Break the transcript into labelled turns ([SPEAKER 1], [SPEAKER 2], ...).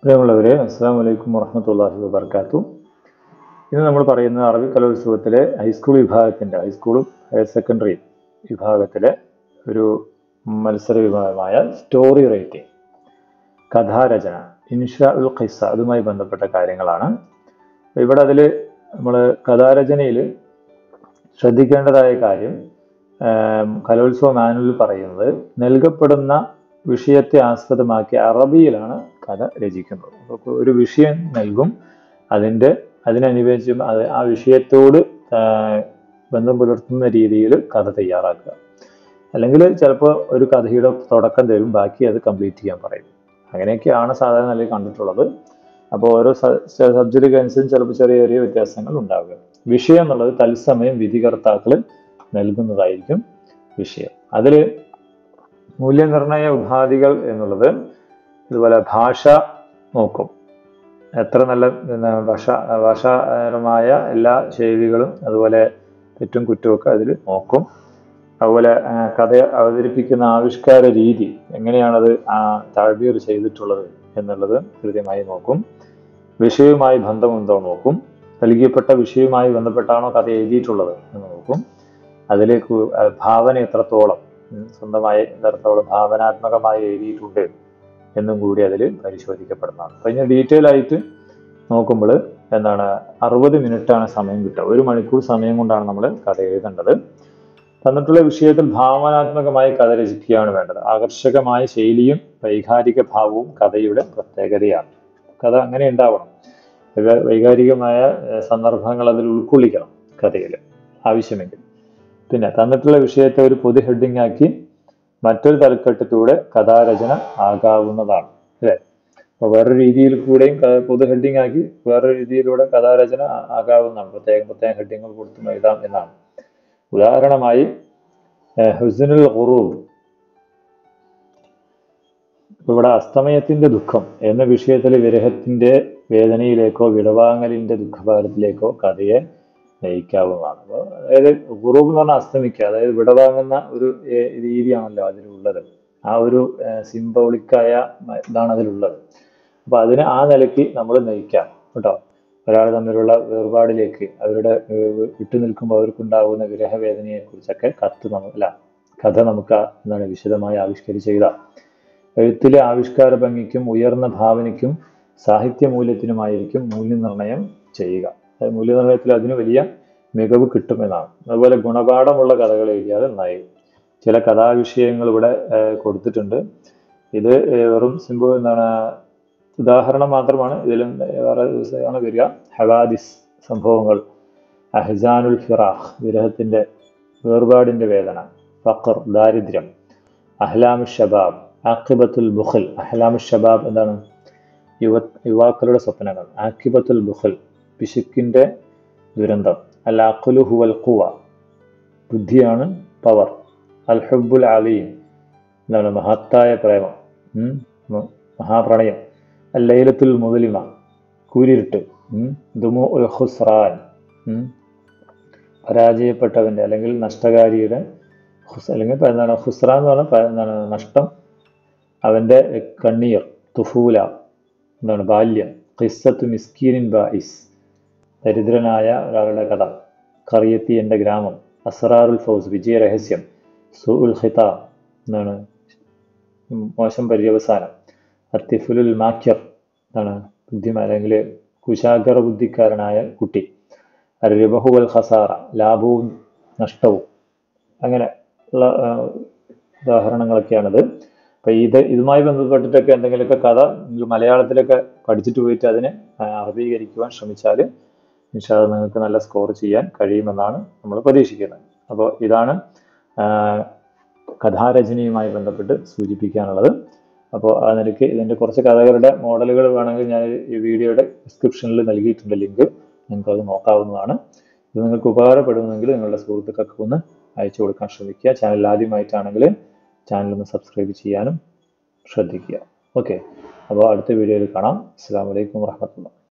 [SPEAKER 1] പ്രിയമുള്ളവരെ അസ്സാം വലൈക്കും വറഹമത്തല്ലാഹി വബർക്കാത്തു ഇന്ന് നമ്മൾ പറയുന്നത് അറബി കലോത്സവത്തിലെ ഹൈസ്കൂൾ വിഭാഗത്തിൻ്റെ ഹൈസ്കൂളും ഹയർ സെക്കൻഡറി വിഭാഗത്തിലെ ഒരു മത്സര വിഭാഗമായ സ്റ്റോറി റൈറ്റിംഗ് കഥാരചന ഇൻഷാ ഉൽ ഖിസ അതുമായി ബന്ധപ്പെട്ട കാര്യങ്ങളാണ് ഇവിടെ അതിൽ നമ്മൾ കഥാരചനയിൽ ശ്രദ്ധിക്കേണ്ടതായ കാര്യം ആം, കലോത്സവ മാനുവലിൽ പറയുന്നത് നൽകപ്പെടുന്ന വിഷയത്തെ ആസ്പദമാക്കി അറബിയിലാണ് കഥ രചിക്കുന്നത് അപ്പോൾ ഒരു വിഷയം നൽകും അതിൻ്റെ അതിനനുബന്ധിച്ചും അത് ആ വിഷയത്തോട് ആ, ബന്ധം പുലർത്തുന്ന രീതിയിൽ കഥ തയ്യാറാക്കുക അല്ലെങ്കിൽ ചിലപ്പോൾ ഒരു കഥയുടെ തുടക്കം തരും ബാക്കി അത് കംപ്ലീറ്റ് ചെയ്യാൻ പറയും അങ്ങനെയൊക്കെയാണ് സാധാരണ നിലയിൽ കണ്ടിട്ടുള്ളത് അപ്പോൾ ഓരോ സബ്ജക്റ്റുകൾക്ക് അനുസരിച്ച് ചിലപ്പോൾ ചെറിയ ചെറിയ വ്യത്യാസങ്ങൾ ഉണ്ടാവുക വിഷയം എന്നുള്ളത് തത്സമയം വിധികർത്താക്കൾ നൽകുന്നതായിരിക്കും വിഷയം അതിൽ മൂല്യനിർണയ ഉപാധികൾ എന്നുള്ളത് ഇതുപോലെ ഭാഷ നോക്കും എത്ര നല്ല പിന്നെ ഭാഷ ഭാഷാപരമായ എല്ലാ ശൈലികളും അതുപോലെ തെറ്റും കുറ്റമൊക്കെ അതിൽ നോക്കും അതുപോലെ ആ, കഥ അവതരിപ്പിക്കുന്ന ആവിഷ്കാര രീതി എങ്ങനെയാണത് ആ താഴ്വീർ ചെയ്തിട്ടുള്ളത് എന്നുള്ളത് കൃത്യമായി നോക്കും വിഷയവുമായി ബന്ധമുണ്ടോ നോക്കും നൽകിയപ്പെട്ട വിഷയവുമായി ബന്ധപ്പെട്ടാണോ കഥ എഴുതിയിട്ടുള്ളത് എന്ന് നോക്കും അതിലേക്ക് ഭാവന എത്രത്തോളം ഉം, സ്വന്തമായി എത്രത്തോളം ഭാവനാത്മകമായി എഴുതിയിട്ടുണ്ട് എന്നും കൂടി അതിൽ പരിശോധിക്കപ്പെടുന്നതാണ് അപ്പോൾ ഇനി ഡീറ്റെയിൽ ആയിട്ട് നോക്കുമ്പോൾ എന്താണ് അറുപത് മിനിറ്റാണ് സമയം കിട്ടുക ഒരു മണിക്കൂർ സമയം കൊണ്ടാണ് നമ്മൾ കഥ എഴുതേണ്ടത് തന്നിട്ടുള്ള വിഷയത്തിൽ ഭാവനാത്മകമായി കഥ രചിക്കുകയാണ് വേണ്ടത് ആകർഷകമായ ശൈലിയും വൈകാരിക ഭാവവും കഥയുടെ പ്രത്യേകതയാണ് കഥ അങ്ങനെ ഉണ്ടാവണം വൈകാ- വൈകാരികമായ ഏഹ്, സന്ദർഭങ്ങൾ അതിൽ ഉൾക്കൊള്ളിക്കണം കഥയിൽ ആവശ്യമെങ്കിൽ പിന്നെ തന്നിട്ടുള്ള വിഷയത്തെ ഒരു പൊതു ഹെഡിങ് ആക്കി മറ്റൊരു തലക്കെട്ടത്തിലൂടെ കഥാരചന ആകാവുന്നതാണ് അല്ലേ അപ്പോൾ വേറൊരു രീതിയിൽ കൂടെയും ക- പൊതു ഹെഡിങ് ആക്കി വേറൊരു രീതിയിലൂടെ കഥാരചന ആ- ആകാവുന്നതാണ് പ്രത്യേകം പ്രത്യേകം ഹെഡിങ്ങുകൾ കൊടുത്തും എഴുതാം എന്നാണ് ഉദാഹരണമായി ഏഹ്, ഹുസ്നുൽ ഖുറൂബ് ഇവിടെ അസ്തമയത്തിന്റെ ദുഃഖം എന്ന വിഷയത്തിൽ വിരഹത്തിന്റെ വേദനയിലേക്കോ വിടവാങ്ങലിന്റെ ദുഃഖഭാരത്തിലേക്കോ കഥയെ നയിക്കാവുന്നതാണ് അപ്പോൾ അതായത് ഖുറൂബ് എന്ന് പറഞ്ഞാൽ അസ്തമിക്കുക അതായത് വിടവാങ്ങുന്ന ഒരു ഏഹ്, രീതിയാണല്ലോ അതിലുള്ളത് ആ ഒരു സിംബോളിക്കായ ഇതാണ് അതിലുള്ളത് അപ്പൊ അതിന് ആ നിലയ്ക്ക് നമ്മൾ നയിക്കാം കേട്ടോ ഒരാൾ തമ്മിലുള്ള വേർപാടിലേക്ക് അവരുടെ ഏഹ്, വിട്ടു നിൽക്കുമ്പോൾ അവർക്കുണ്ടാകുന്ന വിരഹവേദനയെ കുറിച്ചൊക്കെ കത്ത് നമ്മ അല്ല കഥ നമുക്ക് ആ- എന്താണ് വിശദമായി ആവിഷ്കരിച്ച് എഴുതാം എഴുത്തിലെ ആവിഷ്കാര ഭംഗിക്കും ഉയർന്ന ഭാവനയ്ക്കും സാഹിത്യ മൂല്യത്തിനുമായിരിക്കും മൂല്യനിർണ്ണയം ചെയ്യുക അതായത് മൂല്യനിർണ്ണയത്തിൽ അതിന് വലിയ മികവ് കിട്ടുമെന്നാണ് അതുപോലെ ഗുണപാഠമുള്ള കഥകൾ എഴുതിയാൽ നന്നായി ചില കഥാവിഷയങ്ങൾ ഇവിടെ ഏഹ്, കൊടുത്തിട്ടുണ്ട് ഇത് ഏഹ്, വെറും സിമ്പിൾ എന്താണ് ഉദാഹരണം മാത്രമാണ് ഇതിലും വേറെ ദിവസമാണ് വരിക ഹവാദിസ് സംഭവങ്ങൾ അഹ്സാനുൽ ഫിറാഖ് വിരഹത്തിന്റെ വേർപാടിന്റെ വേദന ഫഖർ ദാരിദ്ര്യം അഹ്ലാമു ഷബാബ് ആക്കിബത്തുൽ ബുഖൽ അഹ്ലാമു ഷബാബ് എന്താണ് യുവ യുവാക്കളുടെ സ്വപ്നങ്ങൾ ആക്കിബത്തുൽ ബുഖൽ പിശുക്കിന്റെ ദുരന്തം അൽ അഖുലു ഹുവൽ ഖുവ ബുദ്ധിയാണ് പവർ അൽ ഹുബുൽ അലീം എന്താണ് മഹത്തായ പ്രേമം ഉം, മ- മഹാപ്രണയം അൽ ലൈലത്തുൽ മുതലിമ കൂരിരുട്ട് ഉം, ദുമു ഉൽ ഖുസ്റാൻ ഉം, പരാജയപ്പെട്ടവന്റെ അല്ലെങ്കിൽ നഷ്ടകാരിയുടെ ഖുസ് അല്ലെങ്കിൽ ഇപ്പൊ എന്താണ് ഖുസ്റ എന്ന് പറഞ്ഞാൽ പ- എന്താണ് നഷ്ടം അവന്റെ കണ്ണീർ തുഫൂല എന്താണ് ബാല്യം ഖിസ്സത്ത് മിസ്കീനിൻ ബായിസ് ദരിദ്രനായ ഒരാളുടെ കഥ കറിയത്തി എൻ്റെ ഗ്രാമം അസറാറുൽ ഫൗസ് വിജയരഹസ്യം സുഉൽ ഖിതാം എന്താണ് മോശം പര്യവസാനം അത്തിഫുലുൽ മാക്യർ എന്താണ് ബുദ്ധിമാൻ അല്ലെങ്കിൽ കുശാഗര ബുദ്ധിക്കാരനായ കുട്ടി റിബഹുവൽ ഖസാറ ലാഭവും നഷ്ടവും അങ്ങനെ ഉള്ള ആ, ഉദാഹരണങ്ങളൊക്കെയാണത് അപ്പൊ ഇത് ഇതുമായി ബന്ധപ്പെട്ടിട്ടൊക്കെ എന്തെങ്കിലുമൊക്കെ കഥ നിങ്ങൾ മലയാളത്തിലൊക്കെ പഠിച്ചിട്ട് പോയിട്ട് അതിനെ ആ, അറബീകരിക്കുവാൻ ശ്രമിച്ചാൽ ഇൻഷാല് നിങ്ങൾക്ക് നല്ല സ്കോർ ചെയ്യാൻ കഴിയുമെന്നാണ് നമ്മൾ പ്രതീക്ഷിക്കുന്നത് അപ്പോൾ ഇതാണ് ആ, കഥാരചനയുമായി ബന്ധപ്പെട്ട് സൂചിപ്പിക്കാനുള്ളത് അപ്പോൾ ആ നിലയ്ക്ക് ഇതിൻ്റെ കുറച്ച് കഥകളുടെ മോഡലുകൾ വേണമെങ്കിൽ ഞാൻ ഈ വീഡിയോയുടെ ഡിസ്ക്രിപ്ഷനിൽ നൽകിയിട്ടുണ്ട് ലിങ്ക് നിങ്ങൾക്ക് അത് നോക്കാവുന്നതാണ് ഇത് നിങ്ങൾക്ക് ഉപകാരപ്പെടുമെങ്കിൽ നിങ്ങളുടെ സുഹൃത്തുക്കൾക്ക് ഒന്ന് അയച്ചു കൊടുക്കാൻ ശ്രമിക്കുക ചാനൽ ആദ്യമായിട്ടാണെങ്കിൽ ചാനൽ ഒന്ന് സബ്സ്ക്രൈബ് ചെയ്യാനും ശ്രദ്ധിക്കുക ഓക്കെ അപ്പോൾ അടുത്ത വീഡിയോയിൽ കാണാം അസ്സാം വലൈക്കും വാഹമത്തുള്ള